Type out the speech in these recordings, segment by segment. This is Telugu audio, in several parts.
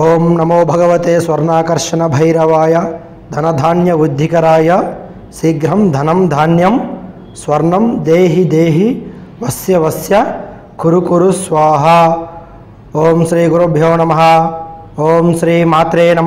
ఓం నమో భగవతే స్వర్ణాకర్షణ భైరవాయ ధనధాన్య ఉద్ధికరాయ శీఘ్రం ధనం ధాన్యం స్వర్ణం దేహి దేహి వస్య వస్య కురు కురు స్వాహ ఓం శ్రీ గురుభ్యో నమ ఓం శ్రీ మాత్రే నమ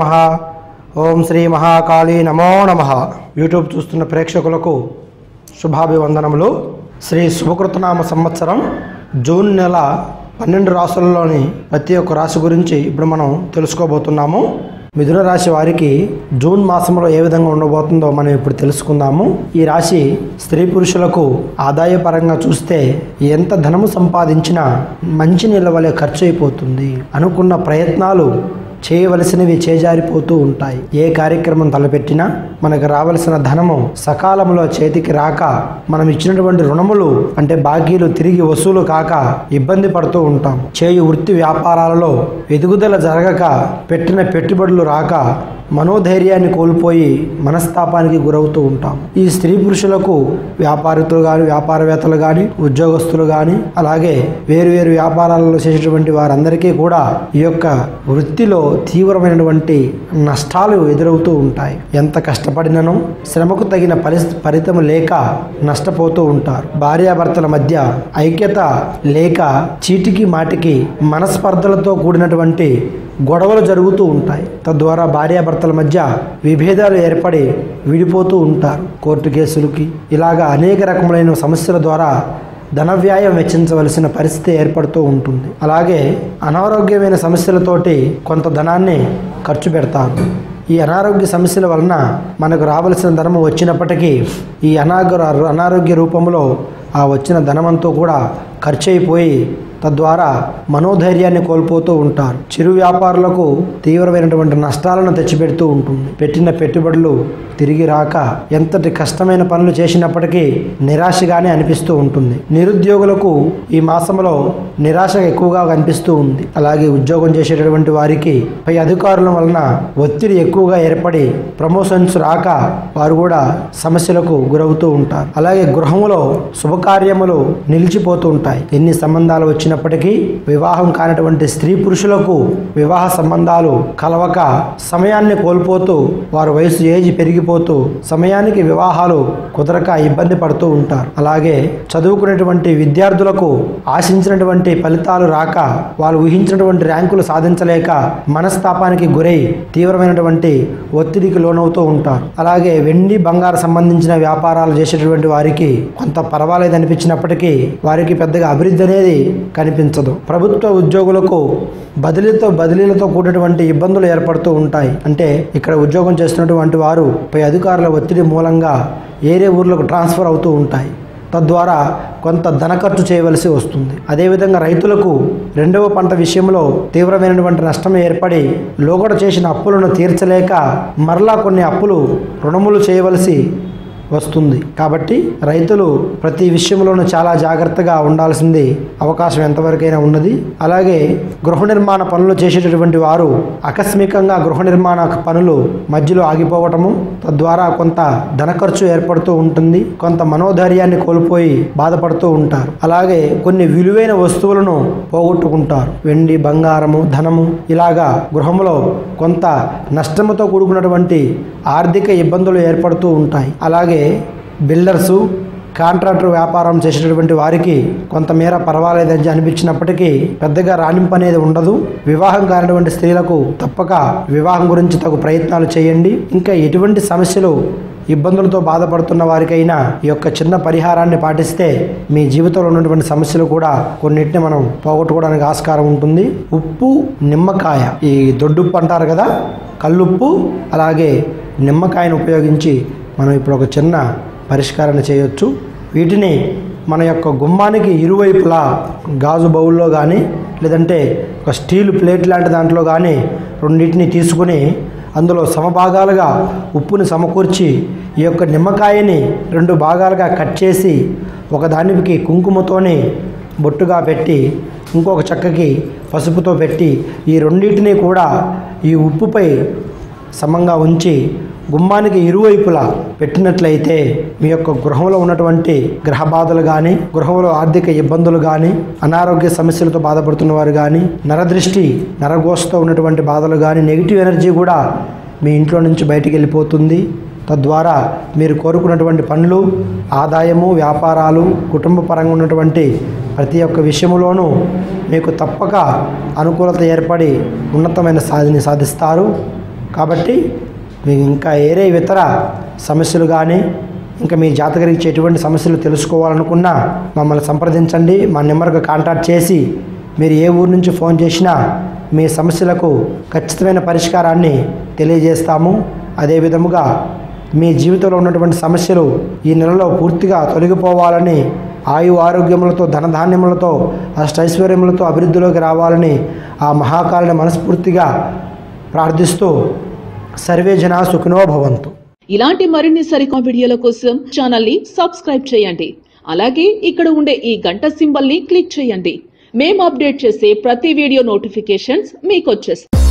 ఓం శ్రీ మహాకాళీ నమో నమ యూట్యూబ్ చూస్తున్న ప్రేక్షకులకు శుభాభివందనములు శ్రీ శుభకృతనామ సంవత్సరం జూన్ నెల పన్నెండు రాసులలోని ప్రతి ఒక్క రాశి గురించి ఇప్పుడు మనం తెలుసుకోబోతున్నాము మిథున రాశి వారికి జూన్ మాసంలో ఏ విధంగా ఉండబోతుందో మనం ఇప్పుడు తెలుసుకుందాము ఈ రాశి స్త్రీ పురుషులకు ఆదాయపరంగా చూస్తే ఎంత ధనము సంపాదించినా మంచి నీళ్ళ వలె ఖర్చు అయిపోతుంది అనుకున్న ప్రయత్నాలు చేయవలసినవి చేజారిపోతూ ఉంటాయి ఏ కార్యక్రమం తలపెట్టినా మనకు రావలసిన ధనము సకాలంలో చేతికి రాక మనం ఇచ్చినటువంటి రుణములు అంటే బాకీలు తిరిగి వసూలు కాక ఇబ్బంది పడుతూ ఉంటాం చేయు వృత్తి వ్యాపారాలలో ఎదుగుదల జరగక పెట్టిన పెట్టుబడులు రాక మనోధైర్యాన్ని కోల్పోయి మనస్తాపానికి గురవుతూ ఉంటాం ఈ స్త్రీ పురుషులకు వ్యాపారితులు కానీ వ్యాపారవేత్తలు కానీ ఉద్యోగస్తులు కానీ అలాగే వేరు వేరు వ్యాపారాలలో చేసేటువంటి వారందరికీ కూడా ఈ యొక్క వృత్తిలో తీవ్రమైనటువంటి నష్టాలు ఎదురవుతూ ఉంటాయి ఎంత కష్టపడినను శ్రమకు తగిన పరి ఫలితం లేక నష్టపోతూ ఉంటారు భార్యాభర్తల మధ్య ఐక్యత లేక చీటికి మాటికి మనస్పర్ధలతో కూడినటువంటి గొడవలు జరుగుతూ ఉంటాయి తద్వారా భార్యాభర్తల మధ్య విభేదాలు ఏర్పడి విడిపోతూ ఉంటారు కోర్టు కేసులకి ఇలాగా అనేక రకములైన సమస్యల ద్వారా ధన వ్యయం వెచ్చించవలసిన పరిస్థితి ఏర్పడుతూ ఉంటుంది అలాగే అనారోగ్యమైన సమస్యలతోటి కొంత ధనాన్ని ఖర్చు పెడతారు ఈ అనారోగ్య సమస్యల వలన మనకు రావలసిన ధనము వచ్చినప్పటికీ ఈ అనాగ అనారోగ్య రూపంలో ఆ వచ్చిన ధనమంతా కూడా ఖర్చు అయిపోయి తద్వారా మనోధైర్యాన్ని కోల్పోతూ ఉంటారు చిరు వ్యాపారులకు తీవ్రమైనటువంటి నష్టాలను తెచ్చిపెడుతూ ఉంటుంది పెట్టిన పెట్టుబడులు తిరిగి రాక ఎంతటి కష్టమైన పనులు చేసినప్పటికీ నిరాశగానే అనిపిస్తూ ఉంటుంది నిరుద్యోగులకు ఈ మాసంలో నిరాశ ఎక్కువగా కనిపిస్తూ ఉంది అలాగే ఉద్యోగం చేసేటటువంటి వారికి పై అధికారుల వలన ఒత్తిడి ఎక్కువగా ఏర్పడి ప్రమోషన్స్ రాక వారు కూడా సమస్యలకు గురవుతూ ఉంటారు అలాగే గృహంలో శుభకార్యములు నిలిచిపోతూ ఉంటాయి ఎన్ని సంబంధాలు వచ్చినప్పటికీ వివాహం కానటువంటి స్త్రీ పురుషులకు వివాహ సంబంధాలు కలవక సమయాన్ని కోల్పోతూ వారి వయసు ఏజ్ పెరిగిపోతూ సమయానికి వివాహాలు కుదరక ఇబ్బంది పడుతూ ఉంటారు అలాగే చదువుకునేటువంటి విద్యార్థులకు ఆశించినటువంటి ఫలితాలు రాక వాళ్ళు ఊహించినటువంటి ర్యాంకులు సాధించలేక మనస్తాపానికి గురై తీవ్రమైనటువంటి ఒత్తిడికి లోనవుతూ ఉంటారు అలాగే వెండి బంగారు సంబంధించిన వ్యాపారాలు చేసేటటువంటి వారికి కొంత పర్వాలేదు అనిపించినప్పటికీ వారికి పెద్దగా అభివృద్ధి అనేది కనిపించదు ప్రభుత్వ ఉద్యోగులకు బదిలీతో బదిలీలతో కూడినటువంటి ఇబ్బందులు ఏర్పడుతూ ఉంటాయి అంటే ఇక్కడ ఉద్యోగం చేస్తున్నటువంటి వారు పై అధికారుల ఒత్తిడి మూలంగా ఏరే ఊర్లకు ట్రాన్స్ఫర్ అవుతూ ఉంటాయి తద్వారా కొంత ధన ఖర్చు చేయవలసి వస్తుంది అదేవిధంగా రైతులకు రెండవ పంట విషయంలో తీవ్రమైనటువంటి నష్టం ఏర్పడి లోగడ చేసిన అప్పులను తీర్చలేక మరలా కొన్ని అప్పులు రుణములు చేయవలసి వస్తుంది కాబట్టి రైతులు ప్రతి విషయంలోనూ చాలా జాగ్రత్తగా ఉండాల్సింది అవకాశం ఎంతవరకైనా ఉన్నది అలాగే గృహ నిర్మాణ పనులు చేసేటటువంటి వారు ఆకస్మికంగా గృహ నిర్మాణ పనులు మధ్యలో ఆగిపోవటము తద్వారా కొంత ధన ఖర్చు ఏర్పడుతూ ఉంటుంది కొంత మనోధైర్యాన్ని కోల్పోయి బాధపడుతూ ఉంటారు అలాగే కొన్ని విలువైన వస్తువులను పోగొట్టుకుంటారు వెండి బంగారము ధనము ఇలాగా గృహంలో కొంత నష్టముతో కూడుకున్నటువంటి ఆర్థిక ఇబ్బందులు ఏర్పడుతూ ఉంటాయి అలాగే బిల్డర్సు కాంట్రాక్టర్ వ్యాపారం చేసేటటువంటి వారికి కొంతమేర పర్వాలేదని అనిపించినప్పటికీ పెద్దగా రాణింపు అనేది ఉండదు వివాహం కానటువంటి స్త్రీలకు తప్పక వివాహం గురించి తగు ప్రయత్నాలు చేయండి ఇంకా ఎటువంటి సమస్యలు ఇబ్బందులతో బాధపడుతున్న వారికైనా ఈ యొక్క చిన్న పరిహారాన్ని పాటిస్తే మీ జీవితంలో ఉన్నటువంటి సమస్యలు కూడా కొన్నిటిని మనం పోగొట్టుకోవడానికి ఆస్కారం ఉంటుంది ఉప్పు నిమ్మకాయ ఈ దొడ్డుప్పు అంటారు కదా కల్లుప్పు అలాగే నిమ్మకాయను ఉపయోగించి మనం ఇప్పుడు ఒక చిన్న పరిష్కారాన్ని చేయొచ్చు వీటిని మన యొక్క గుమ్మానికి ఇరువైపులా గాజు బౌల్లో కానీ లేదంటే ఒక స్టీల్ ప్లేట్ లాంటి దాంట్లో కానీ రెండింటిని తీసుకుని అందులో సమభాగాలుగా ఉప్పుని సమకూర్చి ఈ యొక్క నిమ్మకాయని రెండు భాగాలుగా కట్ చేసి ఒకదానికి కుంకుమతోని బొట్టుగా పెట్టి ఇంకొక చక్కకి పసుపుతో పెట్టి ఈ రెండింటిని కూడా ఈ ఉప్పుపై సమంగా ఉంచి గుమ్మానికి ఇరువైపులా పెట్టినట్లయితే మీ యొక్క గృహంలో ఉన్నటువంటి గ్రహ బాధలు కానీ గృహంలో ఆర్థిక ఇబ్బందులు కానీ అనారోగ్య సమస్యలతో బాధపడుతున్న వారు కానీ నరదృష్టి నరగోసతో ఉన్నటువంటి బాధలు కానీ నెగిటివ్ ఎనర్జీ కూడా మీ ఇంట్లో నుంచి బయటికి వెళ్ళిపోతుంది తద్వారా మీరు కోరుకున్నటువంటి పనులు ఆదాయము వ్యాపారాలు కుటుంబ పరంగా ఉన్నటువంటి ప్రతి ఒక్క విషయంలోనూ మీకు తప్పక అనుకూలత ఏర్పడి ఉన్నతమైన సాధిని సాధిస్తారు కాబట్టి మీకు ఇంకా ఏరే ఇతర సమస్యలు కానీ ఇంకా మీ జాతకరీత్యా ఎటువంటి సమస్యలు తెలుసుకోవాలనుకున్నా మమ్మల్ని సంప్రదించండి మా నెంబర్కి కాంటాక్ట్ చేసి మీరు ఏ ఊరు నుంచి ఫోన్ చేసినా మీ సమస్యలకు ఖచ్చితమైన పరిష్కారాన్ని తెలియజేస్తాము అదే విధముగా మీ జీవితంలో ఉన్నటువంటి సమస్యలు ఈ నెలలో పూర్తిగా తొలగిపోవాలని ఆయు ఆరోగ్యములతో ధనధాన్యములతో అష్టైశ్వర్యములతో అభివృద్ధిలోకి రావాలని ఆ మహాకాలని మనస్ఫూర్తిగా ప్రార్థిస్తూ సర్వే జనా సుఖినో భవంతు ఇలాంటి మరిన్ని సరికొత్త వీడియోల కోసం ఛానల్ ని సబ్స్క్రైబ్ చేయండి అలాగే ఇక్కడ ఉండే ఈ గంట సింబల్ ని క్లిక్ చేయండి మేము అప్డేట్ చేసే ప్రతి వీడియో నోటిఫికేషన్స్ మీకు వచ్చేస్తాయి